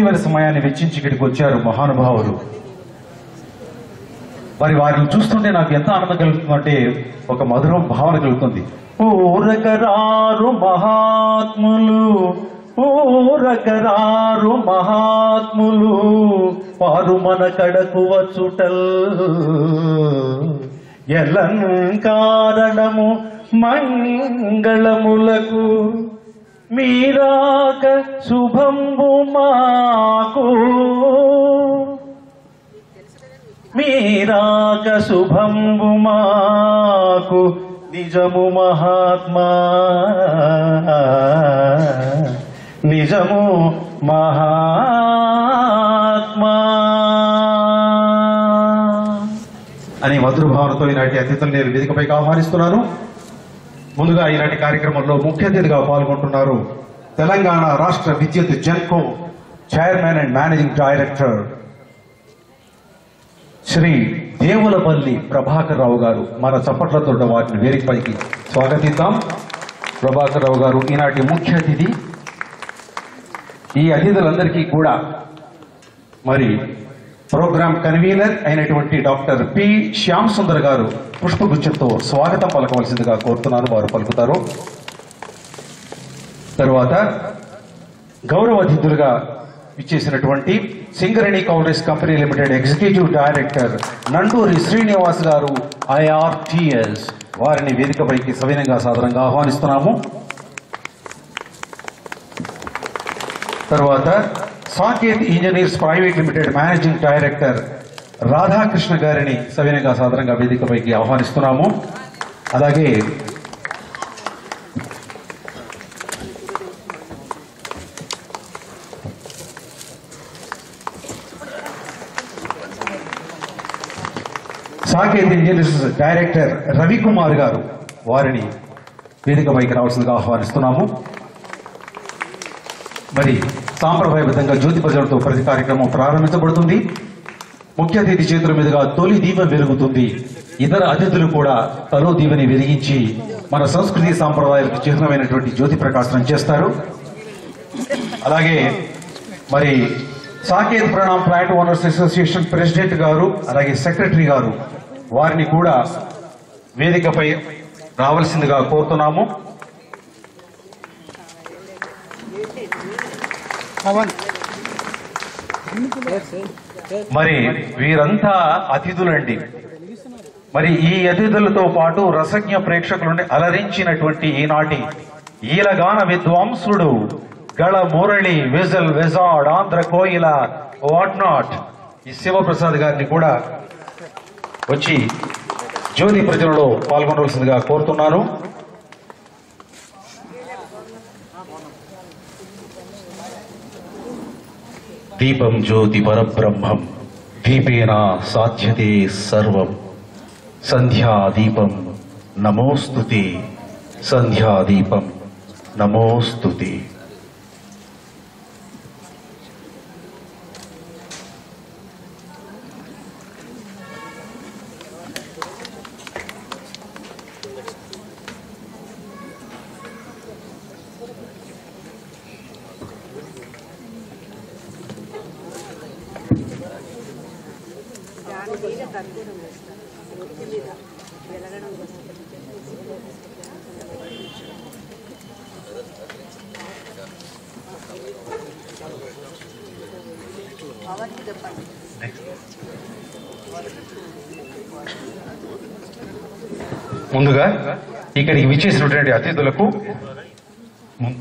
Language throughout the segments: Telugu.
ఇటీవల సమయాన్ని వెచ్చించి ఇక్కడికి వచ్చారు మహానుభావులు మరి వారిని చూస్తుంటే నాకు ఎంత ఆనందం కలుగుతుందంటే ఒక మధురం భావన కలుగుతుంది ఊరకరారు మహాత్ములు ఊరకరారు మహాత్ములు వారు మన కడకు వచ్చుటల్ ఎలంకారణము మంగళములకు మీరాక శుభంబు మాకు మీరాక శుభంబు మాకు నిజము మహాత్మా నిజము మహాత్మా అని మధుర భావనతో ఈనాటి అతిథులు నేను వేదికపైకి ఆహ్వానిస్తున్నాను ముందుగా ఈనాటి కార్యక్రమంలో ముఖ్య అతిథిగా పాల్గొంటున్నారు తెలంగాణ రాష్ట్ర విద్యుత్ Genco chairman and managing director Shri Devulapalli Prabhakar Rao గారు మన చప్పట్లతో వాటిని వేదికపైకి స్వాగతిద్దాం ప్రభాకర్ రావు గారు ఈనాటి ముఖ్య అతిథి ఈ అతిథులందరికీ కూడా మరి ప్రోగ్రామ్ కన్వీనర్ అయినటువంటి డాక్టర్ పి శ్యామ్ సుందర్ గారు పుష్పగుచ్చంతో స్వాగతం పలకవలసిందిగా కోరుతున్నాను వారు పలుకుతారు తరువాత గౌరవ అతిథులుగా ఇచ్చేసినటువంటి Singareni congress company limited executive director Nanduri Srinivas గారు ఐఆర్టిఎస్ వారిని వేదికపైకి సవినంగా సాధారణంగా ఆహ్వానిస్తున్నాము తర్వాత Saketh engineers private limited managing director Radhakrishna గారిని సవినంగా సాధారణంగా వేదికపైకి ఆహ్వానిస్తున్నాము అలాగే సాకేత్ ఇంజనీర్స్ డైరెక్టర్ రవికుమార్ గారు వారిని వేదికపైకి రావాల్సిందిగా ఆహ్వానిస్తున్నాము మరి సాంప్రదాయబద్ధంగా జ్యోతి ప్రజలతో ప్రతి కార్యక్రమం ప్రారంభించబడుతుంది ముఖ్య అతిథి చేతుల మీదుగా తొలి దీపం వెలుగుతుంది ఇతర అతిథులు కూడా తలో దీవెని వెలిగించి మన సంస్కృతి సాంప్రదాయాలకు చిహ్నమైనటువంటి జ్యోతి ప్రకాశనం చేస్తారు అలాగే మరి Saketh Pranam plant owners association president గారు అలాగే సెక్రటరీ గారు వారిని కూడా వేదికపై రావాల్సిందిగా కోరుతున్నాము మరి వీరంతా అతిథులండి మరి ఈ అతిథులతో పాటు రసజ్ఞ ప్రేక్షకులని అలరించినటువంటి ఈనాటి ఈలగాన విద్వాంసుడు గళ మురళి విజల్ వెజాడ్ ఆంధ్ర కోయిల వాట్ నాట్ ఈ శివప్రసాద్ గారిని కూడా వచ్చి జ్యోతి ప్రజలలో పాల్గొనవలసిందిగా కోరుతున్నాను దీపం జ్యోతి పరబ్రహ్మం దీపేన సాధ్యతే సర్వం సంధ్యాదీపం నమోస్తుతే సంధ్యాదీపం నమోస్తుతే దాని మీద కర్పూరం వేస్తారు రొట్టె మీద వెలగడం కోసం పవర్కి చెప్పండి ముందుగా ఇక్కడికి విచ్చేసినటువంటి అతిథులకు ము-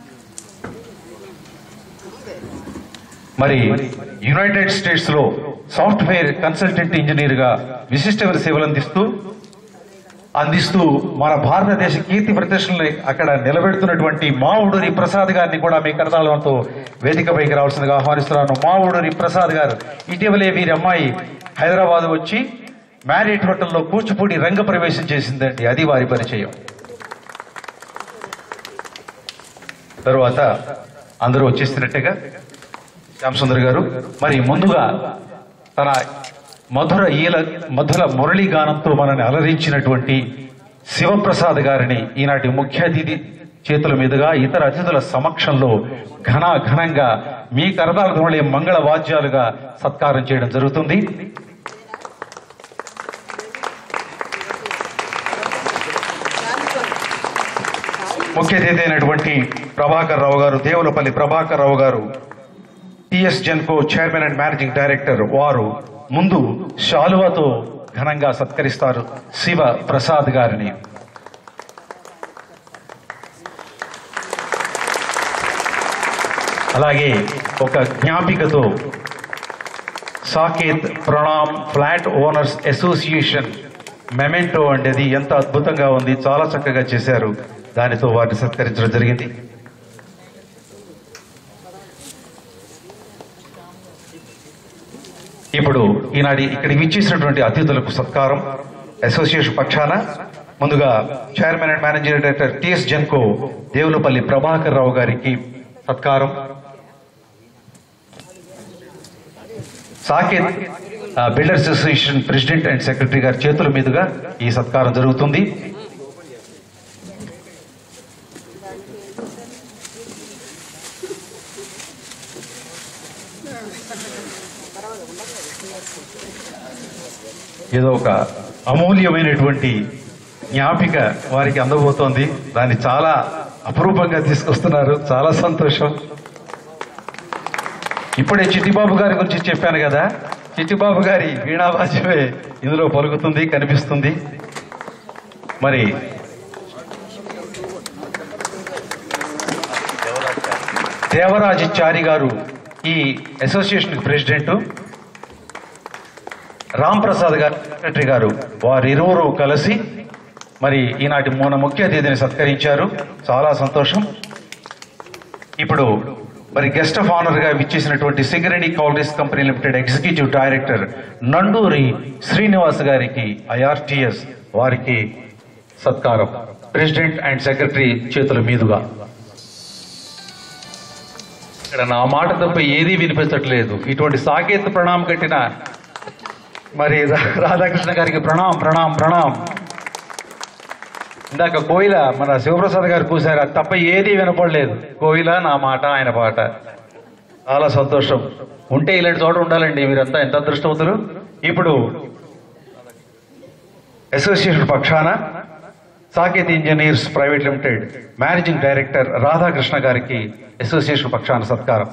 మరి యునైటెడ్ స్టేట్స్ లో సాఫ్ట్వేర్ కన్సల్టెంట్ ఇంజనీర్ గా విశిష్టమైన సేవలు అందిస్తూ అందిస్తూ మన భారతదేశ కీర్తి ప్రతిష్టల్ని అక్కడ నిలబెడుతున్నటువంటి మావుడూరి ప్రసాద్ గారిని కూడా మీ కరతాళంతో వేదికపైకి రావాల్సిందిగా ఆహ్వానిస్తున్నాను మావుడూరి ప్రసాద్ గారు ఇటీవలే వీరి అమ్మాయి హైదరాబాద్ వచ్చి మ్యారిట్ హోటల్లో కూచిపూడి రంగ ప్రవేశం చేసిందండి అది వారి పరిచయం తరువాత అందరూ వచ్చేస్తున్నట్టుగా శ్యామసుందర్ గారు మరి ముందుగా తన మధుర ఈల మధుర మురళీ గానంతో మనల్ని అలరించినటువంటి శివప్రసాద్ గారిని ఈనాటి ముఖ్య అతిథి చేతుల మీదుగా ఇతర అతిథుల సమక్షంలో ఘన ఘనంగా మీ కరదాలకు మళ్ళీ మంగళ వాద్యాలుగా సత్కారం చేయడం జరుగుతుంది ముఖ్య అతిథి అయినటువంటి ప్రభాకర్ రావు గారు దేవులపల్లి ప్రభాకర్ రావు గారు TS Genco chairman and managing director వారు ముందు శాలువాతో ఘనంగా సత్కరిస్తారు శివ ప్రసాద్ గారిని అలాగే ఒక జ్ఞాపికతో Saketh Pranam flat owners association memento అనేది ఎంత అద్భుతంగా ఉంది చాలా చక్కగా చేశారు దానితో వారిని సత్కరించడం జరిగింది ఇప్పుడు ఈనాటి ఇక్కడికి విచ్చేసినటువంటి అతిథులకు సత్కారం అసోసియేషన్ పక్షాన ముందుగా chairman and managing director TS Genco Devulapalli Prabhakar Rao గారికి సత్కారం సాకేత్ ఆ, builders association president and secretary గారి చేతుల మీదుగా ఈ సత్కారం జరుగుతుంది ఏదో ఒక అమూల్యమైనటువంటి జ్ఞాపిక వారికి అందబోతోంది దాన్ని చాలా అపురూపంగా తీసుకొస్తున్నారు చాలా సంతోషం ఇప్పుడే చిట్టిబాబు గారి గురించి చెప్పాను కదా చిట్టిబాబు గారి వీణావాద్యమే ఇందులో పలుకుతుంది కనిపిస్తుంది మరి దేవరాజిచారి గారు ఈ అసోసియేషన్ ప్రెసిడెంట్ రామ్ ప్రసాద్ గారు సెక్రటరీ గారు వారిరువురు కలిసి మరి ఈనాటి మన ముఖ్య అతిథిని సత్కరించారు చాలా సంతోషం ఇప్పుడు మరి గెస్ట్ ఆఫ్ ఆనర్ గా విచ్చేసినటువంటి Singareni collieries company limited executive director Nanduri Srinivas గారికి ఐఆర్టిఎస్ వారికి సత్కారం ప్రెసిడెంట్ అండ్ సెక్రటరీ చేతుల మీదుగా ఇక్కడ నా మాట తప్ప ఏదీ వినిపించట్లేదు ఇటువంటి సాకేత ప్రణామం కట్టిన మరి రా- రాధాకృష్ణ గారికి ప్రణాం ప్రణాం ప్రణాం ఇందాక కోయిల మన శివప్రసాద్ గారు కూశారు అది తప్ప ఏదీ వినపడలేదు కోయిల నా మాట ఆయన పాట చాలా సంతోషం ఉంటే ఇలాంటి చోట ఉండాలండి మీరంతా ఎంత అదృష్టవంతులు ఇప్పుడు అసోసియేషన్ పక్షాన Saket engineers private limited managing director Radhakrishna గారికి అసోసియేషన్ పక్షాన సత్కారం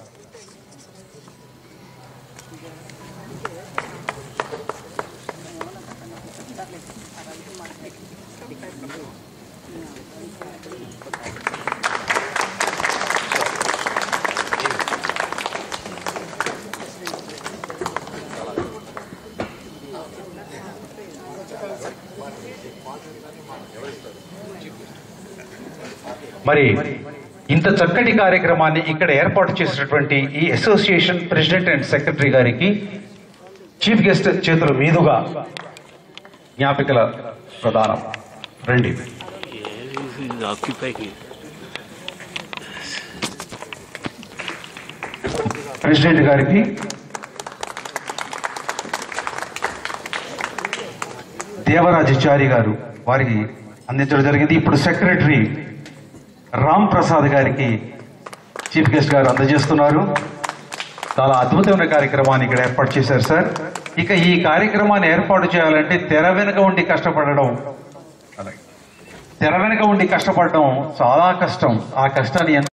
మరి ఇంత చక్కటి కార్యక్రమాన్ని ఇక్కడ ఏర్పాటు చేసినటువంటి ఈ అసోసియేషన్ ప్రెసిడెంట్ అండ్ సెక్రటరీ గారికి చీఫ్ గెస్ట్ చేతుల మీదుగా జ్ఞాపికల ప్రదానం రండి occupy here. ప్రెసిడెంట్ గారికి దేవరాజచారి గారు వారికి అందించడం జరిగింది ఇప్పుడు సెక్రటరీ రామ్ ప్రసాద్ గారికి చీఫ్ గెస్ట్ గారు అందజేస్తున్నారు చాలా అద్భుతమైన కార్యక్రమాన్ని ఇక్కడ ఏర్పాటు చేశారు సార్ ఇక ఈ కార్యక్రమాన్ని ఏర్పాటు చేయాలంటే తెర వెనుక ఉండి కష్టపడడం తెర వెనుక ఉండి కష్టపడడం చాలా కష్టం ఆ కష్టాన్ని ఎంత